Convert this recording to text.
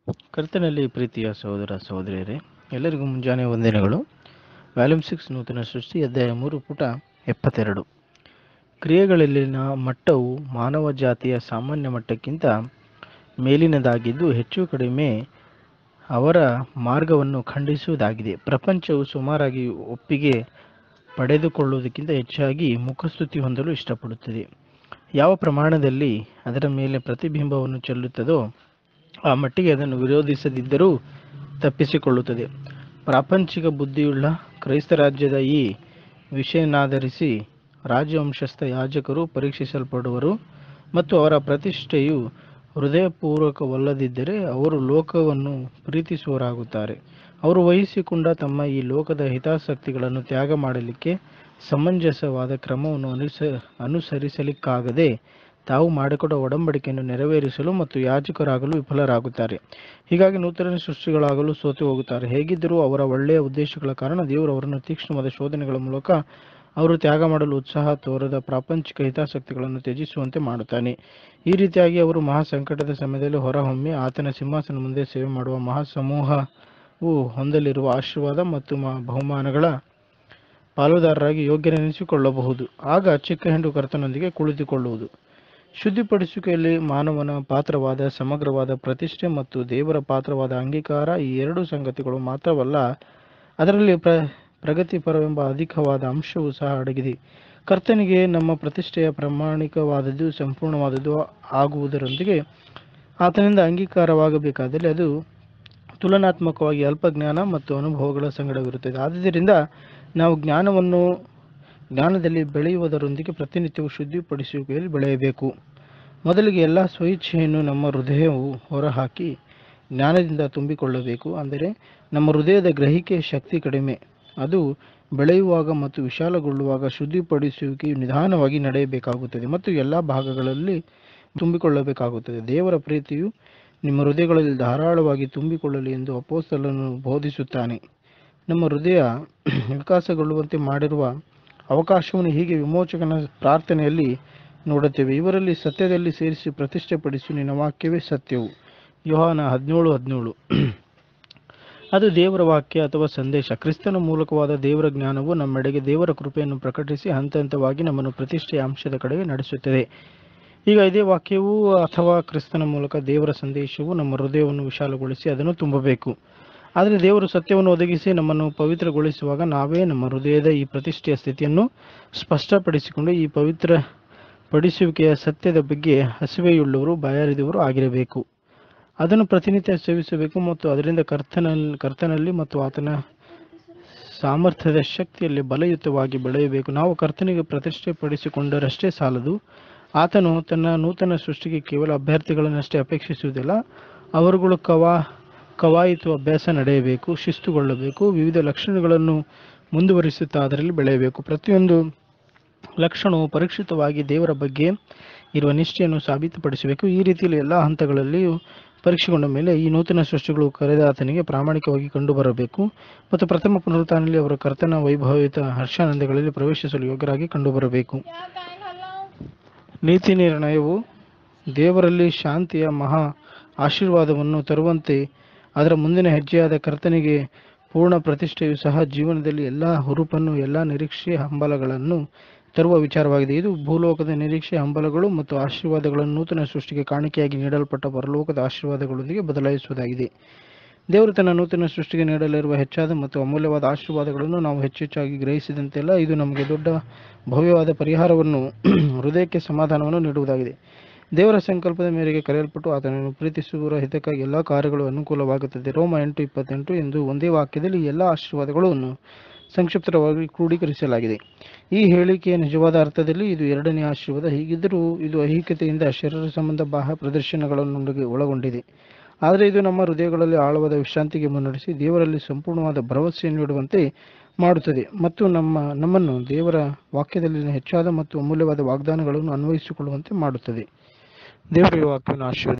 ಕರ್ತನಲ್ಲಿ ಪ್ರೀತಿಯ ಸಹೋದರ ಸಹೋದರಿಯರೇ ಎಲ್ಲರಿಗೂ ಮುಂಜಾನೆ ವಂದನೆಗಳು ವ್ಯಾಲ್ಯೂಮ್ ಸಿಕ್ಸ್ ನೂತನ ಸೃಷ್ಟಿ ಅಧ್ಯಾಯ ಮೂರು ಪುಟ ಎಪ್ಪತ್ತೆರಡು ಕ್ರಿಯೆಗಳಲ್ಲಿನ ಮಟ್ಟವು ಮಾನವ ಜಾತಿಯ ಸಾಮಾನ್ಯ ಮಟ್ಟಕ್ಕಿಂತ ಮೇಲಿನದಾಗಿದ್ದು ಹೆಚ್ಚು ಕಡಿಮೆ ಅವರ ಮಾರ್ಗವನ್ನು ಖಂಡಿಸುವುದಾಗಿದೆ ಪ್ರಪಂಚವು ಸುಮಾರಾಗಿ ಒಪ್ಪಿಗೆ ಪಡೆದುಕೊಳ್ಳುವುದಕ್ಕಿಂತ ಹೆಚ್ಚಾಗಿ ಮುಖಸ್ತುತಿ ಹೊಂದಲು ಇಷ್ಟಪಡುತ್ತದೆ ಯಾವ ಪ್ರಮಾಣದಲ್ಲಿ ಅದರ ಮೇಲೆ ಪ್ರತಿಬಿಂಬವನ್ನು ಚೆಲ್ಲುತ್ತದೋ ಆ ಮಟ್ಟಿಗೆ ಅದನ್ನು ವಿರೋಧಿಸದಿದ್ದರೂ ತಪ್ಪಿಸಿಕೊಳ್ಳುತ್ತದೆ ಪ್ರಾಪಂಚಿಕ ಬುದ್ಧಿಯುಳ್ಳ ಕ್ರೈಸ್ತ ರಾಜ್ಯದ ಈ ವಿಷಯನಾಧರಿಸಿ ರಾಜವಂಶಸ್ಥ ಯಾಜಕರು ಪರೀಕ್ಷಿಸಲ್ಪಡುವರು ಮತ್ತು ಅವರ ಪ್ರತಿಷ್ಠೆಯು ಹೃದಯಪೂರ್ವಕವಲ್ಲದಿದ್ದರೆ ಅವರು ಲೋಕವನ್ನು ಪ್ರೀತಿಸುವವರಾಗುತ್ತಾರೆ ಅವರು ವಹಿಸಿಕೊಂಡ ತಮ್ಮ ಈ ಲೋಕದ ಹಿತಾಸಕ್ತಿಗಳನ್ನು ತ್ಯಾಗ ಮಾಡಲಿಕ್ಕೆ ಸಮಂಜಸವಾದ ಕ್ರಮವನ್ನು ಅನುಸ ಅನುಸರಿಸಲಿಕ್ಕಾಗದೆ ತಾವು ಮಾಡಿಕೊಡ ಒಡಂಬಡಿಕೆಯನ್ನು ನೆರವೇರಿಸಲು ಮತ್ತು ಯಾಜಕರಾಗಲು ವಿಫಲರಾಗುತ್ತಾರೆ ಹೀಗಾಗಿ ನೂತನ ಸೃಷ್ಟಿಗಳಾಗಲು ಸೋತು ಹೋಗುತ್ತಾರೆ ಹೇಗಿದ್ದರೂ ಅವರ ಒಳ್ಳೆಯ ಉದ್ದೇಶಗಳ ಕಾರಣ ದೇವರು ಅವರನ್ನು ತೀಕ್ಷ್ಣವಾದ ಶೋಧನೆಗಳ ಮೂಲಕ ಅವರು ತ್ಯಾಗ ಮಾಡಲು ಉತ್ಸಾಹ ತೋರದ ಪ್ರಾಪಂಚಿಕ ಹಿತಾಸಕ್ತಿಗಳನ್ನು ತ್ಯಜಿಸುವಂತೆ ಮಾಡುತ್ತಾನೆ ಈ ರೀತಿಯಾಗಿ ಅವರು ಮಹಾ ಸಂಕಟದ ಸಮಯದಲ್ಲಿ ಹೊರಹೊಮ್ಮಿ ಆತನ ಸಿಂಹಾಸನ ಮುಂದೆ ಸೇವೆ ಮಾಡುವ ಮಹಾ ಸಮೂಹವು ಹೊಂದಲಿರುವ ಆಶೀರ್ವಾದ ಮತ್ತು ಮ- ಬಹುಮಾನಗಳ ಪಾಲುದಾರರಾಗಿ ಯೋಗ್ಯನೆನಿಸಿಕೊಳ್ಳಬಹುದು ಆಗ ಚಿಕ್ಕ ಹೆಂಡು ಕರ್ತನೊಂದಿಗೆ ಕುಳಿತುಕೊಳ್ಳುವುದು ಶುದ್ಧಿಪಡಿಸುವಿಕೆಯಲ್ಲಿ ಮಾನವನ ಪಾತ್ರವಾದ ಸಮಗ್ರವಾದ ಪ್ರತಿಷ್ಠೆ ಮತ್ತು ದೇವರ ಪಾತ್ರವಾದ ಅಂಗೀಕಾರ ಈ ಎರಡು ಸಂಗತಿಗಳು ಮಾತ್ರವಲ್ಲ ಅದರಲ್ಲಿ ಪ್ರ ಪ್ರಗತಿಪರವೆಂಬ ಅಧಿಕವಾದ ಅಂಶವೂ ಸಹ ಅಡಗಿದೆ ಕರ್ತನಿಗೆ ನಮ್ಮ ಪ್ರತಿಷ್ಠೆಯ ಪ್ರಾಮಾಣಿಕವಾದದ್ದು ಸಂಪೂರ್ಣವಾದದ್ದು ಆಗುವುದರೊಂದಿಗೆ ಆತನಿಂದ ಅಂಗೀಕಾರವಾಗಬೇಕಾದಲ್ಲಿ ಅದು ತುಲನಾತ್ಮಕವಾಗಿ ಅಲ್ಪ ಜ್ಞಾನ ಮತ್ತು ಅನುಭವಗಳ ಸಂಗಡವಿರುತ್ತದೆ ಆದುದರಿಂದ ನಾವು ಜ್ಞಾನವನ್ನು ಜ್ಞಾನದಲ್ಲಿ ಬೆಳೆಯುವುದರೊಂದಿಗೆ ಪ್ರತಿನಿತ್ಯವೂ ಶುದ್ಧಿಪಡಿಸುವಿಕೆಯಲ್ಲಿ ಬೆಳೆಯಬೇಕು ಮೊದಲಿಗೆ ಎಲ್ಲ ಸ್ವಇಚ್ಛೆಯನ್ನು ನಮ್ಮ ಹೃದಯವು ಹೊರಹಾಕಿ ಜ್ಞಾನದಿಂದ ತುಂಬಿಕೊಳ್ಳಬೇಕು ಅಂದರೆ ನಮ್ಮ ಹೃದಯದ ಗ್ರಹಿಕೆ ಶಕ್ತಿ ಕಡಿಮೆ ಅದು ಬೆಳೆಯುವಾಗ ಮತ್ತು ವಿಶಾಲಗೊಳ್ಳುವಾಗ ಶುದ್ಧಿಪಡಿಸುವಿಕೆಯು ನಿಧಾನವಾಗಿ ನಡೆಯಬೇಕಾಗುತ್ತದೆ ಮತ್ತು ಎಲ್ಲ ಭಾಗಗಳಲ್ಲಿ ತುಂಬಿಕೊಳ್ಳಬೇಕಾಗುತ್ತದೆ ದೇವರ ಪ್ರೀತಿಯು ನಿಮ್ಮ ಹೃದಯಗಳಲ್ಲಿ ಧಾರಾಳವಾಗಿ ತುಂಬಿಕೊಳ್ಳಲಿ ಎಂದು ಅಪೋಸ್ತಲನು ಬೋಧಿಸುತ್ತಾನೆ ನಮ್ಮ ಹೃದಯ ವಿಕಾಸಗೊಳ್ಳುವಂತೆ ಮಾಡಿರುವ ಅವಕಾಶವನ್ನು ಹೀಗೆ ವಿಮೋಚಕನ ಪ್ರಾರ್ಥನೆಯಲ್ಲಿ ನೋಡುತ್ತೇವೆ ಇವರಲ್ಲಿ ಸತ್ಯದಲ್ಲಿ ಸೇರಿಸಿ ಪ್ರತಿಷ್ಠೆಪಡಿಸು ನಿನ್ನ ವಾಕ್ಯವೇ ಸತ್ಯವು ಯೋಹಾನ ಹದಿನೇಳು ಹದಿನೇಳು ಅದು ದೇವರ ವಾಕ್ಯ ಅಥವಾ ಸಂದೇಶ ಕ್ರಿಸ್ತನ ಮೂಲಕವಾದ ದೇವರ ಜ್ಞಾನವು ನಮ್ಮೆಡೆಗೆ ದೇವರ ಕೃಪೆಯನ್ನು ಪ್ರಕಟಿಸಿ ಹಂತ ಹಂತವಾಗಿ ನಮ್ಮನ್ನು ಪ್ರತಿಷ್ಠೆಯ ಅಂಶದ ಕಡೆಗೆ ನಡೆಸುತ್ತದೆ ಈಗ ಇದೇ ವಾಕ್ಯವು ಅಥವಾ ಕ್ರಿಸ್ತನ ಮೂಲಕ ದೇವರ ಸಂದೇಶವು ನಮ್ಮ ಹೃದಯವನ್ನು ವಿಶಾಲಗೊಳಿಸಿ ಅದನ್ನು ತುಂಬಬೇಕು ಆದರೆ ದೇವರು ಸತ್ಯವನ್ನು ಒದಗಿಸಿ ನಮ್ಮನ್ನು ಪವಿತ್ರಗೊಳಿಸುವಾಗ ನಾವೇ ನಮ್ಮ ಹೃದಯದ ಈ ಪ್ರತಿಷ್ಠೆಯ ಸ್ಥಿತಿಯನ್ನು ಸ್ಪಷ್ಟಪಡಿಸಿಕೊಂಡು ಈ ಪವಿತ್ರ ಪಡಿಸುವಿಕೆಯ ಸತ್ಯದ ಬಗ್ಗೆ ಹಸಿವೆಯುಳ್ಳವರು ಬಾಯಾರಿದವರು ಆಗಿರಬೇಕು ಅದನ್ನು ಪ್ರತಿನಿತ್ಯ ಸೇವಿಸಬೇಕು ಮತ್ತು ಅದರಿಂದ ಕರ್ತನಲ್ಲಿ ಕರ್ತನಲ್ಲಿ ಮತ್ತು ಆತನ ಸಾಮರ್ಥ್ಯದ ಶಕ್ತಿಯಲ್ಲಿ ಬಲಯುತವಾಗಿ ಬೆಳೆಯಬೇಕು ನಾವು ಕರ್ತನಿಗೆ ಪ್ರತಿಷ್ಠೆ ಪಡಿಸಿಕೊಂಡರಷ್ಟೇ ಸಾಲದು ಆತನು ತನ್ನ ನೂತನ ಸೃಷ್ಟಿಗೆ ಕೇವಲ ಅಭ್ಯರ್ಥಿಗಳನ್ನಷ್ಟೇ ಅಪೇಕ್ಷಿಸುವುದಿಲ್ಲ ಅವರುಗಳು ಕವಾ ಕವಾಯಿತು ಅಭ್ಯಾಸ ನಡೆಯಬೇಕು ಶಿಸ್ತುಗೊಳ್ಳಬೇಕು ವಿವಿಧ ಲಕ್ಷಣಗಳನ್ನು ಮುಂದುವರಿಸುತ್ತಾ ಅದರಲ್ಲಿ ಬೆಳೆಯಬೇಕು ಪ್ರತಿಯೊಂದು ಲಕ್ಷಣವು ಪರೀಕ್ಷಿತವಾಗಿ ದೇವರ ಬಗ್ಗೆ ಇರುವ ನಿಷ್ಠೆಯನ್ನು ಸಾಬೀತುಪಡಿಸಬೇಕು ಈ ರೀತಿಯಲ್ಲಿ ಎಲ್ಲ ಹಂತಗಳಲ್ಲಿಯೂ ಪರೀಕ್ಷೆಗೊಂಡ ಮೇಲೆ ಈ ನೂತನ ಸೃಷ್ಟಿಗಳು ಕರೆದ ಆತನಿಗೆ ಪ್ರಾಮಾಣಿಕವಾಗಿ ಕಂಡುಬರಬೇಕು ಮತ್ತು ಪ್ರಥಮ ಪುನರುತ್ಥಾನದಲ್ಲಿ ಅವರ ಕರ್ತನ ವೈಭವಯುತ ಹರ್ಷಾನಂದಗಳಲ್ಲಿ ಪ್ರವೇಶಿಸಲು ಯೋಗ್ಯರಾಗಿ ಕಂಡುಬರಬೇಕು ನೀತಿ ನಿರ್ಣಯವು ದೇವರಲ್ಲಿ ಶಾಂತಿಯ ಮಹಾ ಆಶೀರ್ವಾದವನ್ನು ತರುವಂತೆ ಅದರ ಮುಂದಿನ ಹೆಜ್ಜೆಯಾದ ಕರ್ತನಿಗೆ ಪೂರ್ಣ ಪ್ರತಿಷ್ಠೆಯು ಸಹ ಜೀವನದಲ್ಲಿ ಎಲ್ಲ ಹುರುಪನ್ನು ಎಲ್ಲ ನಿರೀಕ್ಷೆ ಹಂಬಲಗಳನ್ನು ತರುವ ವಿಚಾರವಾಗಿದೆ ಇದು ಭೂಲೋಕದ ನಿರೀಕ್ಷೆ ಹಂಬಲಗಳು ಮತ್ತು ಆಶೀರ್ವಾದಗಳನ್ನು ನೂತನ ಸೃಷ್ಟಿಗೆ ಕಾಣಿಕೆಯಾಗಿ ನೀಡಲ್ಪಟ್ಟ ಪರಲೋಕದ ಆಶೀರ್ವಾದಗಳೊಂದಿಗೆ ಬದಲಾಯಿಸುವುದಾಗಿದೆ ದೇವರು ತನ್ನ ನೂತನ ಸೃಷ್ಟಿಗೆ ನೀಡಲಿರುವ ಹೆಚ್ಚಾದ ಮತ್ತು ಅಮೂಲ್ಯವಾದ ಆಶೀರ್ವಾದಗಳನ್ನು ನಾವು ಹೆಚ್ಚೆಚ್ಚಾಗಿ ಗ್ರಹಿಸಿದಂತೆಲ್ಲ ಇದು ನಮಗೆ ದೊಡ್ಡ ಭವ್ಯವಾದ ಪರಿಹಾರವನ್ನು ಹೃದಯಕ್ಕೆ ಸಮಾಧಾನವನ್ನು ನೀಡುವುದಾಗಿದೆ ದೇವರ ಸಂಕಲ್ಪದ ಮೇರೆಗೆ ಕರೆಯಲ್ಪಟ್ಟು ಆತನನ್ನು ಪ್ರೀತಿಸುವವರ ಹಿತಕ್ಕಾಗಿ ಎಲ್ಲ ಕಾರ್ಯಗಳು ಅನುಕೂಲವಾಗುತ್ತದೆ ರೋಮ ಎಂಟು ಇಪ್ಪತ್ತೆಂಟು ಎಂದು ಒಂದೇ ವಾಕ್ಯದಲ್ಲಿ ಈ ಎಲ್ಲ ಆಶೀರ್ವಾದಗಳನ್ನು ಸಂಕ್ಷಿಪ್ತವಾಗಿ ಕ್ರೋಢೀಕರಿಸಲಾಗಿದೆ ಈ ಹೇಳಿಕೆಯ ನಿಜವಾದ ಅರ್ಥದಲ್ಲಿ ಇದು ಎರಡನೇ ಆಶೀರ್ವಾದ ಹೀಗಿದ್ದರೂ ಇದು ಐಹಿಕತೆಯಿಂದ ಶರೀರ ಸಂಬಂಧ ಬಾಹ್ಯ ಪ್ರದರ್ಶನಗಳನ್ನು ಒಳಗೊಂಡಿದೆ ಆದರೆ ಇದು ನಮ್ಮ ಹೃದಯಗಳಲ್ಲಿ ಆಳವಾದ ವಿಶ್ರಾಂತಿಗೆ ಮುನ್ನಡೆಸಿ ದೇವರಲ್ಲಿ ಸಂಪೂರ್ಣವಾದ ಭರವಸೆಯನ್ನು ನೀಡುವಂತೆ ಮಾಡುತ್ತದೆ ಮತ್ತು ನಮ್ಮ ನಮ್ಮನ್ನು ದೇವರ ವಾಕ್ಯದಲ್ಲಿನ ಹೆಚ್ಚಾದ ಮತ್ತು ಅಮೂಲ್ಯವಾದ ವಾಗ್ದಾನಗಳನ್ನು ಅನ್ವಯಿಸಿಕೊಳ್ಳುವಂತೆ ಮಾಡುತ್ತದೆ ದೇವರ ಈ ವಾಕ್ಯವನ್ನು ಆಶೀರ್ವದಿಸಿ